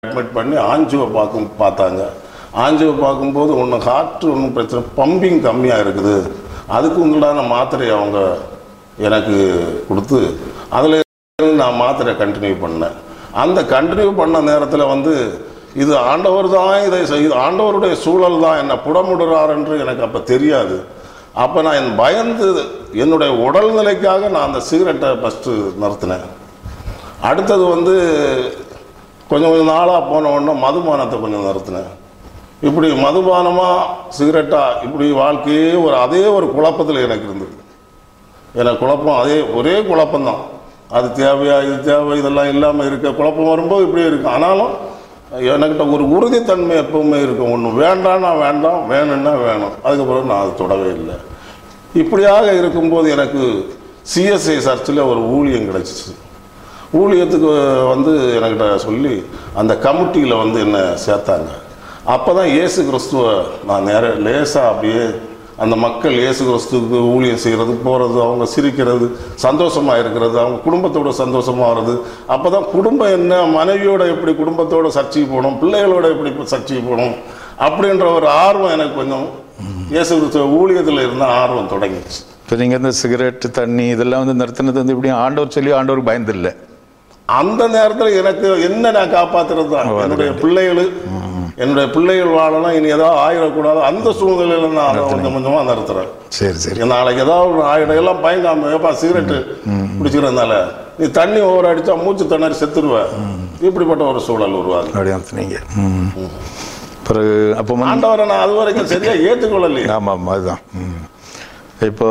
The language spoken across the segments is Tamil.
அட்மிட் பண்ணி ஆஞ்சியோ பார்க்கும் பார்த்தாங்க ஆஞ்சியோ பார்க்கும்போது ஒன்று ஹார்ட் ஒன்றும் பிரச்சனை பம்பிங் கம்மியாக இருக்குது அதுக்கு உண்டான மாத்திரையை அவங்க எனக்கு கொடுத்து அதில் நான் மாத்திரை கண்டினியூ பண்ணேன் அந்த கண்டினியூ பண்ண நேரத்தில் வந்து இது ஆண்டவர் தான் இதை செய்து ஆண்டவருடைய சூழல் தான் என்னை புடமுடுறார் என்று எனக்கு அப்போ தெரியாது அப்போ நான் என் பயந்து என்னுடைய உடல்நிலைக்காக நான் அந்த சிகரெட்டை ஃபஸ்ட்டு நிறுத்தினேன் அடுத்தது வந்து கொஞ்சம் கொஞ்சம் நாளாக போன உடனே மதுபானத்தை கொஞ்சம் நிறுத்தினேன் இப்படி மதுபானமாக சிகரெட்டாக இப்படி வாழ்க்கையே ஒரு அதே ஒரு குழப்பத்தில் எனக்கு இருந்தது எனக்கு குழப்பம் அதே ஒரே குழப்பம்தான் அது தேவையா இது தேவை இதெல்லாம் இல்லாமல் இருக்க குழப்பம் வரும்போது இப்படியே இருக்கு ஆனாலும் எனக்கிட்ட ஒரு உறுதித்தன்மை எப்பவுமே இருக்கும் ஒன்று வேண்டாம்னா வேண்டாம் வேணும்னா வேணும் அதுக்கப்புறம் நான் அது தொடவே இல்லை இப்படியாக இருக்கும்போது எனக்கு சிஎஸ்ஐ சர்ச்சில் ஒரு ஊழியம் கிடைச்சிச்சு ஊழியத்துக்கு வந்து என்கிட்ட சொல்லி அந்த கமிட்டியில் வந்து என்னை சேர்த்தாங்க அப்போ தான் இயேசு கிறிஸ்துவ நான் நேர லேசாக அப்படியே அந்த மக்கள் இயேசு கிறிஸ்துவுக்கு ஊழியம் செய்கிறது போகிறது அவங்க சிரிக்கிறது சந்தோஷமாக இருக்கிறது அவங்க குடும்பத்தோட சந்தோஷமாக வர்றது அப்போ தான் குடும்பம் என்ன மனைவியோட எப்படி குடும்பத்தோட சர்ச்சைக்கு போகணும் பிள்ளைகளோட எப்படி சர்ச்சைக்கு போகணும் அப்படின்ற ஒரு ஆர்வம் எனக்கு கொஞ்சம் இயேசு கிறிஸ்துவ ஊழியத்தில் இருந்த ஆர்வம் தொடங்கிடுச்சு இப்போ நீங்கள் இந்த சிகரெட் தண்ணி இதெல்லாம் வந்து நிறுத்தினது வந்து இப்படி ஆண்டவர் சொல்லி ஆண்டவருக்கு பயந்தில்லை அந்த நேரத்தில் எனக்கு என்ன நான் காப்பாத்துறது தான் என்னுடைய பிள்ளைகள் என்னுடைய பிள்ளைகள் வாழலாம் இனி ஏதாவது ஆயிடக்கூடாது அந்த சூழ்நிலையில நான் அதை கொஞ்சம் கொஞ்சமாக நிறுத்துறேன் சரி சரி நாளைக்கு ஏதாவது ஒரு ஆயிடம் எல்லாம் பயங்காம ஏப்பா சிகரெட்டு குடிச்சிக்கிறதுனால நீ தண்ணி ஓவர் அடிச்சா மூச்சு திணறி செத்துருவ இப்படிப்பட்ட ஒரு சூழல் உருவாகுது அப்படி நிறுத்தினீங்க ம் பிறகு அப்போ வந்து ஆண்டவரை நான் அது வரைக்கும் சரியா ஏற்றுக்கொள்ளலையே ஆமாம் ஆமாம் அதுதான் ம் இப்போ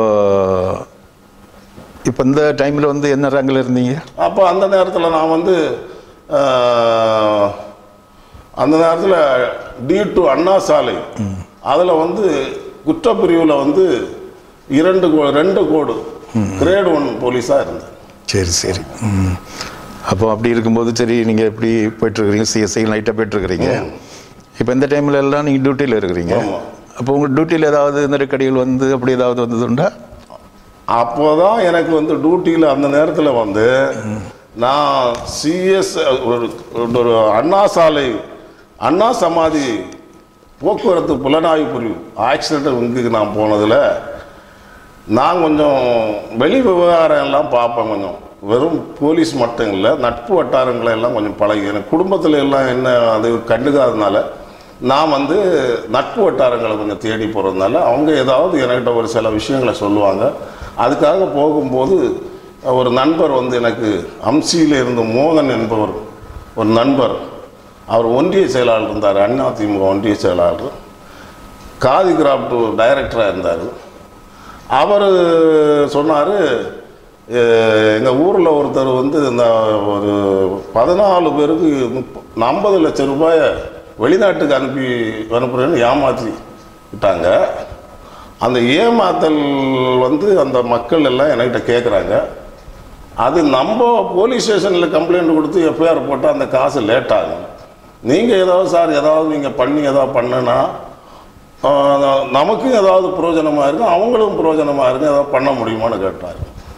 இப்போ இந்த டைமில் வந்து என்ன ரேங்கில் இருந்தீங்க அப்போ அந்த நேரத்தில் நான் வந்து ஆஹ், அந்த நேரத்தில் டி டு அண்ணா சாலை அதில் வந்து குற்றப்பிரிவில் வந்து இரண்டு கோ- ரெண்டு கோடு கிரேட் ஒன் போலீஸாக இருந்தேன் சரி சரி ம் அப்போ அப்படி இருக்கும்போது சரி நீங்கள் எப்படி போயிட்டுருக்கிறீங்க சிஎஸ்ஐ நைட்டாக போயிட்டுருக்கிறீங்க இப்போ இந்த டைமில் எல்லாம் நீங்கள் டியூட்டியில் இருக்கிறீங்க ஆமா. அப்போ உங்கள் டியூட்டியில் ஏதாவது நெருக்கடிகள் வந்து அப்படி ஏதாவது வந்ததுண்டா அப்போதான் எனக்கு வந்து டியூட்டியில் அந்த நேரத்தில் வந்து நான் சிஎஸ் ஒரு ஒரு அண்ணா சாலை அண்ணா சமாதி போக்குவரத்து புலனாய்வு பிரிவு ஆக்சிடென்ட் இங்குக்கு நான் போனதில் நான் கொஞ்சம் வெளி விவகாரம் எல்லாம் பார்ப்பேன் கொஞ்சம் வெறும் போலீஸ் மட்டும் இல்லை நட்பு வட்டாரங்களை எல்லாம் கொஞ்சம் பழகி எனக்கு குடும்பத்தில் எல்லாம் என்ன அது கண்டுக்காதனால நான் வந்து நட்பு வட்டாரங்களை கொஞ்சம் தேடி போகிறதுனால அவங்க ஏதாவது என்கிட்ட ஒரு சில விஷயங்களை சொல்லுவாங்க அதுக்காக போகும்போது ஒரு நண்பர் வந்து எனக்கு அம்சியில் இருந்த மோகன் என்பவர் ஒரு நண்பர் அவர் ஒன்றிய செயலாளர் இருந்தார் அதிமுக ஒன்றிய செயலாளர் காதி கிராஃப்ட் டைரக்டராக இருந்தார் அவர் சொன்னார் எங்கள் ஊரில் ஒருத்தர் வந்து இந்த ஒரு பதினாலு பேருக்கு முப்ப ஐம்பது லட்சம் ரூபாயை வெளிநாட்டுக்கு அனுப்பி அனுப்புகிறேன்னு ஏமாற்றி விட்டாங்க அந்த ஏமாத்தல் வந்து அந்த மக்கள் எல்லாம் என்கிட்ட கேட்குறாங்க அது நம்ம போலீஸ் ஸ்டேஷனில் கம்ப்ளைண்ட் கொடுத்து எஃப்ஐஆர் போட்டால் அந்த காசு லேட் ஆகும் நீங்கள் ஏதாவது சார் ஏதாவது நீங்கள் பண்ணி ஏதாவது பண்ணுனா ஆஹ், நமக்கும் ஏதாவது பிரயோஜனமாக இருக்கும் அவங்களும் பிரயோஜனமாக இருக்கும் ஏதாவது பண்ண முடியுமான்னு கேட்டார்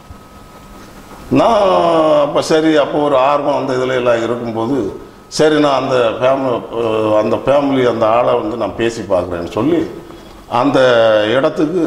நான் அப்போ சரி அப்போ ஒரு ஆர்வம் அந்த இதில் எல்லாம் இருக்கும்போது சரி நான் அந்த ஃபேமிலி அந்த ஃபேமிலி அந்த ஆளை வந்து நான் பேசி பார்க்குறேன்னு சொல்லி அந்த இடத்துக்கு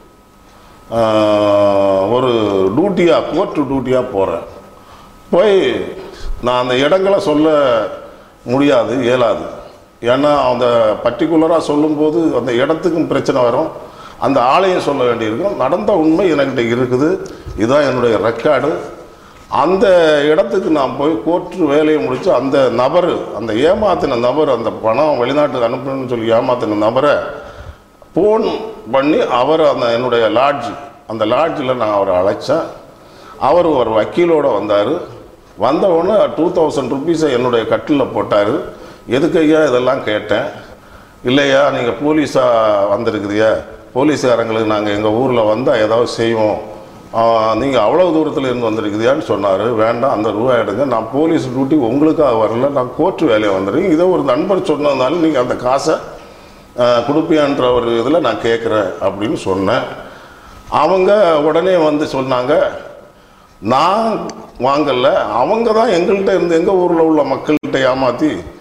ஆஹ், ஒரு டியூட்டியாக கோர்ட்டு டியூட்டியாக போகிறேன் போய் நான் அந்த இடங்களை சொல்ல முடியாது இயலாது ஏன்னா அந்த பர்டிகுலராக சொல்லும்போது அந்த இடத்துக்கும் பிரச்சனை வரும் அந்த ஆளையும் சொல்ல வேண்டியிருக்கும் நடந்த உண்மை என்கிட்ட இருக்குது இதுதான் என்னுடைய ரெக்கார்டு அந்த இடத்துக்கு நான் போய் கோர்ட்டு வேலையை முடித்து அந்த நபர் அந்த ஏமாத்தின நபர் அந்த பணம் வெளிநாட்டுக்கு அனுப்பணும்னு சொல்லி ஏமாத்தின நபரை ஃபோன் பண்ணி அவர் அந்த என்னுடைய லாட்ஜ் அந்த லாட்ஜில் நான் அவரை அழைச்சேன் அவர் ஒரு வக்கீலோடு வந்தார் வந்த உடனே டூ தௌசண்ட் ருபீஸை என்னுடைய கட்டிலில் போட்டார் எதுக்கு ஐயா இதெல்லாம் கேட்டேன் இல்லையா நீங்கள் போலீஸாக வந்திருக்குதியா போலீஸ்காரங்களுக்கு நாங்கள் எங்கள் ஊரில் வந்தால் ஏதாவது செய்வோம் நீங்கள் அவ்வளோ தூரத்தில் இருந்து வந்திருக்குதியான்னு சொன்னார் வேண்டாம் அந்த ரூபா எடுங்க நான் போலீஸ் டியூட்டி உங்களுக்காக வரல நான் கோர்ட்டு வேலையை வந்துடுறேன் இதை ஒரு நண்பர் சொன்னதுனால நீங்கள் அந்த காசை ஆஹ், கொடுப்பியான்ற ஒரு இதில் நான் கேட்குறேன் அப்படின்னு சொன்னேன் அவங்க உடனே வந்து சொன்னாங்க நான் வாங்கல அவங்க தான் எங்கள்கிட்ட இருந்து எங்கள் ஊரில் உள்ள மக்கள்கிட்ட ஏமாற்றி